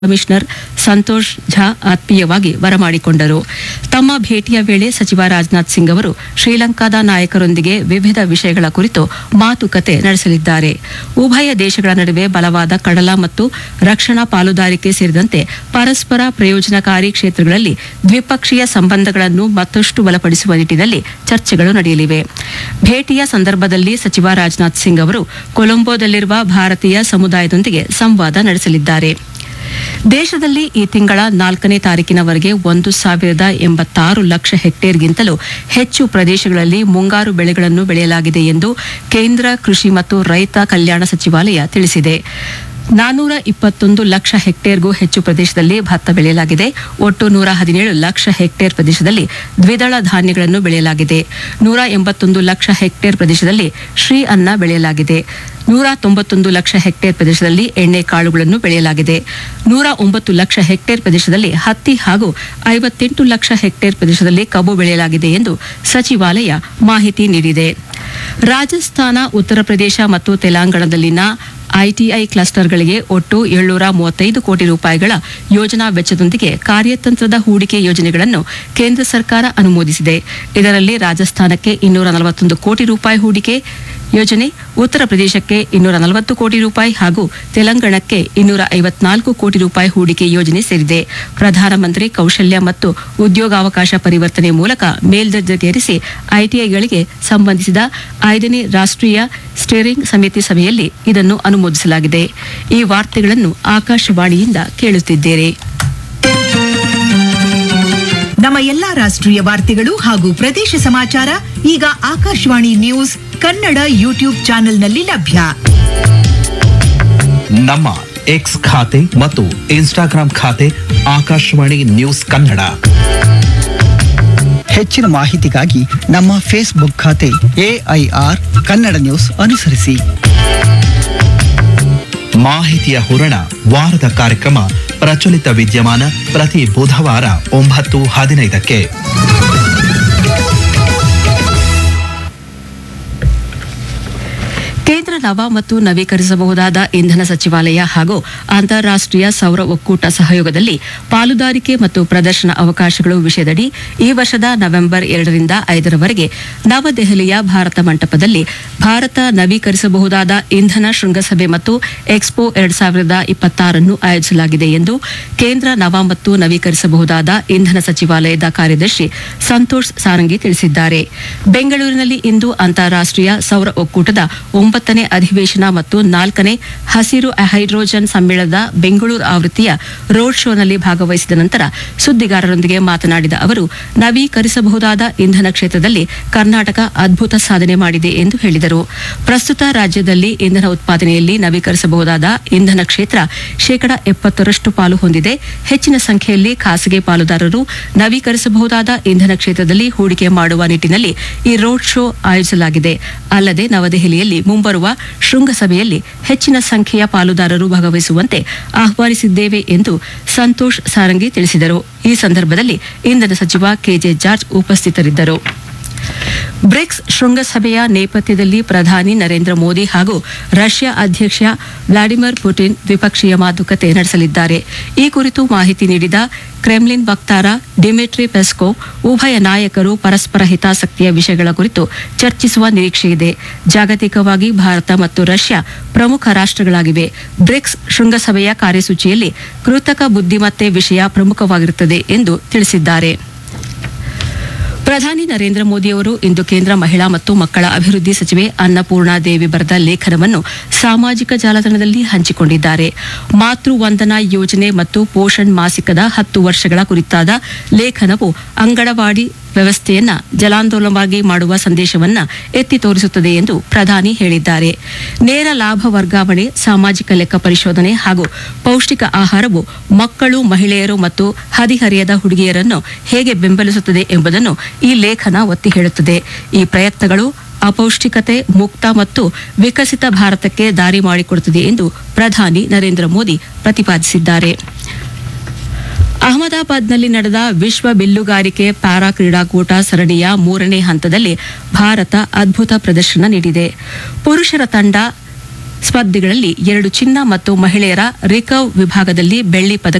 commissioner Santosh Jha ಆತ್ಮೀಯವಾಗಿ ಬರಮಾಡಿಕೊಂಡರು ತಮ್ಮ ಭೇಟಿಯ ವೇಳೆ ಸಚಿವ ರಾಜನಾಥ್ ಸಿಂಗ್ ಅವರು ಶ್ರೀಲಂಕಾದ ನಾಯಕರೊಂದಿಗೆ ವಿವಿಧ ವಿಷಯಗಳ ಕುರಿತು ಮಾತುಕತೆ ನಡೆಸಲಿದ್ದಾರೆ ಉಭಯ ದೇಶಗಳ ನಡುವೆ ಬಲವಾದ ಕಡಲ ಮತ್ತು ರಕ್ಷಣಾ ಪಾಲುದಾರಿಕೆ ಸೇರಿದಂತೆ ಪರಸ್ಪರ ಪ್ರಯೋಜನಕಾರಿ ಕ್ಷೇತ್ರಗಳಲ್ಲಿ ದ್ವಿಪಕ್ಷೀಯ ಸಂಬಂಧಗಳನ್ನು ಮತ್ತಷ್ಟು ಬಲಪಡಿಸುವ ನಿಟ್ಟಿನಲ್ಲಿ ಚರ್ಚೆಗಳು ನಡೆಯಲಿವೆ ಭೇಟಿಯ ಸಂದರ್ಭದಲ್ಲಿ ಸಚಿವ ರಾಜನಾಥ್ ಸಿಂಗ್ ಅವರು ಕೊಲಂಬೋದಲ್ಲಿರುವ ಭಾರತೀಯ ಸಮುದಾಯದೊಂದಿಗೆ ಸಂವಾದ ನಡೆಸಲಿದ್ದಾರೆ ದೇಶದಲ್ಲಿ ಈ ತಿಂಗಳ ನಾಲ್ಕನೇ ತಾರೀಕಿನವರೆಗೆ ಒಂದು ಸಾವಿರದ ಎಂಬತ್ತಾರು ಲಕ್ಷ ಹೆಕ್ಟೇರ್ಗಿಂತಲೂ ಹೆಚ್ಚು ಪ್ರದೇಶಗಳಲ್ಲಿ ಮುಂಗಾರು ಬೆಳೆಗಳನ್ನು ಬೆಳೆಯಲಾಗಿದೆ ಎಂದು ಕೇಂದ್ರ ಕೃಷಿ ಮತ್ತು ರೈತ ಕಲ್ಯಾಣ ಸಚಿವಾಲಯ ತಿಳಿಸಿದೆ ನಾನೂರ ಇಪ್ಪತ್ತೊಂದು ಲಕ್ಷ ಹೆಕ್ಟೇರ್ಗೂ ಹೆಚ್ಚು ಪ್ರದೇಶದಲ್ಲಿ ಭತ್ತ ಬೆಳೆಯಲಾಗಿದೆ ಒಟ್ಟು ನೂರ ಹದಿನೇಳು ಲಕ್ಷ ಹೆಕ್ಟೇರ್ ಪ್ರದೇಶದಲ್ಲಿ ದ್ವಿದಳ ಧಾನ್ಯಗಳನ್ನು ಬೆಳೆಯಲಾಗಿದೆ ನೂರ ಎಂಬತ್ತೊಂದು ಲಕ್ಷ ಹೆಕ್ಟೇರ್ ಪ್ರದೇಶದಲ್ಲಿ ಶ್ರೀ ಅನ್ನ ಬೆಳೆಯಲಾಗಿದೆ ನೂರ ತೊಂಬತ್ತೊಂದು ಲಕ್ಷ ಹೆಕ್ಟೇರ್ ಪ್ರದೇಶದಲ್ಲಿ ಎಣ್ಣೆ ಕಾಳುಗಳನ್ನು ಬೆಳೆಯಲಾಗಿದೆ ನೂರ ಒಂಬತ್ತು ಲಕ್ಷ ಹೆಕ್ಟೇರ್ ಪ್ರದೇಶದಲ್ಲಿ ಹತ್ತಿ ಹಾಗೂ ಐವತ್ತೆಂಟು ಲಕ್ಷ ಹೆಕ್ಟೇರ್ ಪ್ರದೇಶದಲ್ಲಿ ಕಬ್ಬು ಬೆಳೆಯಲಾಗಿದೆ ಎಂದು ಸಚಿವಾಲಯ ಮಾಹಿತಿ ನೀಡಿದೆ ರಾಜಸ್ಥಾನ ಉತ್ತರ ಪ್ರದೇಶ ಮತ್ತು ತೆಲಂಗಾಣದಲ್ಲಿನ ಐಟಿಐ ಕ್ಲಸ್ಟರ್ಗಳಿಗೆ ಒಟ್ಟು ಏಳ್ನೂರ ಮೂವತ್ತೈದು ಕೋಟಿ ರೂಪಾಯಿಗಳ ಯೋಜನಾ ವೆಚ್ಚದೊಂದಿಗೆ ಕಾರ್ಯತಂತ್ರದ ಹೂಡಿಕೆ ಯೋಜನೆಗಳನ್ನು ಕೇಂದ್ರ ಸರ್ಕಾರ ಅನುಮೋದಿಸಿದೆ ಇದರಲ್ಲಿ ರಾಜಸ್ಥಾನಕ್ಕೆ ಇನ್ನೂರ ನಲವತ್ತೊಂದು ಕೋಟಿ ರೂಪಾಯಿ ಹೂಡಿಕೆ ಯೋಜನೆ ಉತ್ತರ ಪ್ರದೇಶಕ್ಕೆ ಇನ್ನೂರ ನಲವತ್ತು ಕೋಟಿ ರೂಪಾಯಿ ಹಾಗೂ ತೆಲಂಗಾಣಕ್ಕೆ ಇನ್ನೂರ ಐವತ್ನಾಲ್ಕು ಕೋಟಿ ರೂಪಾಯಿ ಹೂಡಿಕೆ ಯೋಜನೆ ಸೇರಿದೆ ಪ್ರಧಾನಮಂತ್ರಿ ಕೌಶಲ್ಯ ಮತ್ತು ಉದ್ಯೋಗಾವಕಾಶ ಪರಿವರ್ತನೆ ಮೂಲಕ ಮೇಲ್ದರ್ಜೆಗೇರಿಸಿ ಐಟಿಐಗಳಿಗೆ ಸಂಬಂಧಿಸಿದ ಐದನೇ ರಾಷ್ಟ್ರೀಯ ಸ್ಟೀರಿಂಗ್ ಸಮಿತಿ ಸಭೆಯಲ್ಲಿ ಇದನ್ನು ಅನುಮೋದಿಸಲಾಗಿದೆ ಈ ವಾರ್ತೆಗಳನ್ನು ಆಕಾಶವಾಣಿಯಿಂದ ಕೇಳುತ್ತಿದ್ದೇನೆ ನಮ್ಮ ಎಲ್ಲಾ ರಾಷ್ಟ್ರೀಯ ವಾರ್ತೆಗಳು ಹಾಗೂ ಪ್ರದೇಶ ಸಮಾಚಾರ ಈಗ ಆಕಾಶವಾಣಿ ನ್ಯೂಸ್ ಕನ್ನಡ ಯೂಟ್ಯೂಬ್ ಚಾನೆಲ್ನಲ್ಲಿ ಲಭ್ಯ ನಮ್ಮ ಎಕ್ಸ್ ಖಾತೆ ಮತ್ತು ಇನ್ಸ್ಟಾಗ್ರಾಂ ಖಾತೆ ಆಕಾಶವಾಣಿ ನ್ಯೂಸ್ ಕನ್ನಡ ಹೆಚ್ಚಿನ ಮಾಹಿತಿಗಾಗಿ ನಮ್ಮ ಫೇಸ್ಬುಕ್ ಖಾತೆ ಎಐಆರ್ ಕನ್ನಡ ನ್ಯೂಸ್ ಅನುಸರಿಸಿ ಮಾಹಿತಿಯ ಹೂರಣ ವಾರದ ಕಾರ್ಯಕ್ರಮ ಪ್ರಚಲಿತ ವಿದ್ಯಮಾನ ಪ್ರತಿ ಬುಧವಾರ ಒಂಬತ್ತು ಹದಿನೈದಕ್ಕೆ ಕೇಂದ್ರ ನವ ಮತ್ತು ನವೀಕರಿಸಬಹುದಾದ ಇಂಧನ ಸಚಿವಾಲಯ ಹಾಗೂ ಅಂತಾರಾಷ್ಟ್ರೀಯ ಸೌರ ಒಕ್ಕೂಟ ಸಹಯೋಗದಲ್ಲಿ ಪಾಲುದಾರಿಕೆ ಮತ್ತು ಪ್ರದರ್ಶನ ಅವಕಾಶಗಳು ವಿಷಯದಡಿ ಈ ವರ್ಷದ ನವೆಂಬರ್ ಎರಡರಿಂದ ಐದರವರೆಗೆ ನವದೆಹಲಿಯ ಭಾರತ ಮಂಟಪದಲ್ಲಿ ಭಾರತ ನವೀಕರಿಸಬಹುದಾದ ಇಂಧನ ಶೃಂಗಸಭೆ ಮತ್ತು ಎಕ್ಸ್ಪೋ ಎರಡ್ ಸಾವಿರದ ಇಪ್ಪತ್ತಾರನ್ನು ಆಯೋಜಿಸಲಾಗಿದೆ ಎಂದು ಕೇಂದ್ರ ನವ ಮತ್ತು ನವೀಕರಿಸಬಹುದಾದ ಇಂಧನ ಸಚಿವಾಲಯದ ಕಾರ್ಯದರ್ಶಿ ಸಂತೋಷ್ ಸಾರಂಗಿ ತಿಳಿಸಿದ್ದಾರೆ ಬೆಂಗಳೂರಿನಲ್ಲಿ ಇಂದು ಅಂತಾರಾಷ್ಟ್ರೀಯ ಸೌರ ಒಕ್ಕೂಟದ ಒಂಬತ್ತನೇ ಅಧಿವೇಶನ ಮತ್ತು ನಾಲ್ಕನೇ ಹಸಿರು ಹೈಡ್ರೋಜನ್ ಸಮ್ಮೇಳನದ ಬೆಂಗಳೂರು ಆವೃತ್ತಿಯ ರೋಡ್ ಶೋನಲ್ಲಿ ಭಾಗವಹಿಸಿದ ನಂತರ ಸುದ್ದಿಗಾರರೊಂದಿಗೆ ಮಾತನಾಡಿದ ಅವರು ನವೀಕರಿಸಬಹುದಾದ ಇಂಧನ ಕ್ಷೇತ್ರದಲ್ಲಿ ಕರ್ನಾಟಕ ಅದ್ಭುತ ಸಾಧನೆ ಮಾಡಿದೆ ಎಂದು ಹೇಳಿದರು ಪ್ರಸ್ತುತ ರಾಜ್ಯದಲ್ಲಿ ಇಂಧನ ಉತ್ಪಾದನೆಯಲ್ಲಿ ನವೀಕರಿಸಬಹುದಾದ ಇಂಧನ ಕ್ಷೇತ್ರ ಶೇಕಡ ಎಪ್ಪತ್ತರಷ್ಟು ಪಾಲು ಹೊಂದಿದೆ ಹೆಚ್ಚಿನ ಸಂಖ್ಯೆಯಲ್ಲಿ ಖಾಸಗಿ ಪಾಲುದಾರರು ನವೀಕರಿಸಬಹುದಾದ ಇಂಧನ ಕ್ಷೇತ್ರದಲ್ಲಿ ಹೂಡಿಕೆ ಮಾಡುವ ನಿಟ್ಟಿನಲ್ಲಿ ಈ ರೋಡ್ ಶೋ ಆಯೋಜಿಸಲಾಗಿದೆ ಅಲ್ಲದೆ ನವದೆಹಲಿಯಲ್ಲಿ ಮುಂಬರುವ ಶೃಂಗಸಭೆಯಲ್ಲಿ ಹೆಚ್ಚಿನ ಸಂಖ್ಯೆಯ ಪಾಲುದಾರರು ಭಾಗವಹಿಸುವಂತೆ ಆಹ್ವಾನಿಸಿದ್ದೇವೆ ಎಂದು ಸಂತೋಷ್ ಸಾರಂಗಿ ತಿಳಿಸಿದರು ಈ ಸಂದರ್ಭದಲ್ಲಿ ಇಂಧನ ಸಚಿವ ಕೆಜೆ ಜಾರ್ಜ್ ಉಪಸ್ಥಿತರಿದ್ದರು ಬ್ರಿಕ್ಸ್ ಶೃಂಗಸಭೆಯ ನೇಪಥ್ಯದಲ್ಲಿ ಪ್ರಧಾನಿ ನರೇಂದ್ರ ಮೋದಿ ಹಾಗೂ ರಷ್ಯಾ ಅಧ್ಯಕ್ಷ ವ್ಲಾಡಿಮಿರ್ ಪುಟಿನ್ ದ್ವಿಪಕ್ಷೀಯ ಮಾತುಕತೆ ನಡೆಸಲಿದ್ದಾರೆ ಈ ಕುರಿತು ಮಾಹಿತಿ ನೀಡಿದ ಕ್ರೆಮ್ಲಿನ್ ವಕ್ತಾರ ಡಿಮಿಟ್ರಿ ಪೆಸ್ಕೋವ್ ಉಭಯ ನಾಯಕರು ಪರಸ್ಪರ ಹಿತಾಸಕ್ತಿಯ ವಿಷಯಗಳ ಕುರಿತು ಚರ್ಚಿಸುವ ನಿರೀಕ್ಷೆಯಿದೆ ಜಾಗತಿಕವಾಗಿ ಭಾರತ ಮತ್ತು ರಷ್ಯಾ ಪ್ರಮುಖ ರಾಷ್ಟ್ರಗಳಾಗಿವೆ ಬ್ರಿಕ್ಸ್ ಶೃಂಗಸಭೆಯ ಕಾರ್ಯಸೂಚಿಯಲ್ಲಿ ಕೃತಕ ಬುದ್ದಿಮತ್ತೆ ವಿಷಯ ಪ್ರಮುಖವಾಗಿರುತ್ತದೆ ಎಂದು ತಿಳಿಸಿದ್ದಾರೆ ಪ್ರಧಾನಿ ನರೇಂದ್ರ ಮೋದಿಯವರು ಇಂದು ಕೇಂದ್ರ ಮಹಿಳಾ ಮತ್ತು ಮಕ್ಕಳ ಅಭಿವೃದ್ಧಿ ಸಚಿವೆ ಅನ್ನಪೂರ್ಣಾ ದೇವಿ ಬರೆದ ಲೇಖನವನ್ನು ಸಾಮಾಜಿಕ ಜಾಲತಾಣದಲ್ಲಿ ಹಂಚಿಕೊಂಡಿದ್ದಾರೆ ಮಾತೃ ವಂದನಾ ಯೋಜನೆ ಮತ್ತು ಪೋಷಣ್ ಮಾಸಿಕದ ಹತ್ತು ವರ್ಷಗಳ ಕುರಿತಾದ ಲೇಖನವು ಅಂಗನವಾಡಿ ವ್ಯವಸ್ಥೆಯನ್ನ ಜಲಾಂದೋಲನವಾಗಿ ಮಾಡುವ ಸಂದೇಶವನ್ನ ಎತ್ತಿ ತೋರಿಸುತ್ತದೆ ಎಂದು ಪ್ರಧಾನಿ ಹೇಳಿದ್ದಾರೆ ನೇರ ಲಾಭ ವರ್ಗಾವಣೆ ಸಾಮಾಜಿಕ ಲೆಕ್ಕ ಪರಿಶೋಧನೆ ಹಾಗೂ ಪೌಷ್ಟಿಕ ಆಹಾರವು ಮಕ್ಕಳು ಮಹಿಳೆಯರು ಮತ್ತು ಹದಿಹರೆಯದ ಹುಡುಗಿಯರನ್ನು ಹೇಗೆ ಬೆಂಬಲಿಸುತ್ತದೆ ಎಂಬುದನ್ನು ಈ ಲೇಖನ ಒತ್ತಿ ಹೇಳುತ್ತದೆ ಈ ಪ್ರಯತ್ನಗಳು ಅಪೌಷ್ಟಿಕತೆ ಮುಕ್ತ ಮತ್ತು ವಿಕಸಿತ ಭಾರತಕ್ಕೆ ದಾರಿ ಮಾಡಿಕೊಡುತ್ತದೆ ಎಂದು ಪ್ರಧಾನಿ ನರೇಂದ್ರ ಮೋದಿ ಪ್ರತಿಪಾದಿಸಿದ್ದಾರೆ ಅಹಮದಾಬಾದ್ನಲ್ಲಿ ನಡೆದ ವಿಶ್ವ ಬಿಲ್ಲುಗಾರಿಕೆ ಪ್ಯಾರಾ ಕ್ರೀಡಾಕೂಟ ಸರಣಿಯ ಮೂರನೇ ಹಂತದಲ್ಲಿ ಭಾರತ ಅದ್ಭುತ ಪ್ರದರ್ಶನ ನೀಡಿದೆ ಪುರುಷರ ತಂಡ ಸ್ಪರ್ಧೆಗಳಲ್ಲಿ ಎರಡು ಚಿನ್ನ ಮತ್ತು ಮಹಿಳೆಯರ ರಿಕರ್ವ್ ವಿಭಾಗದಲ್ಲಿ ಬೆಳ್ಳಿ ಪದಕ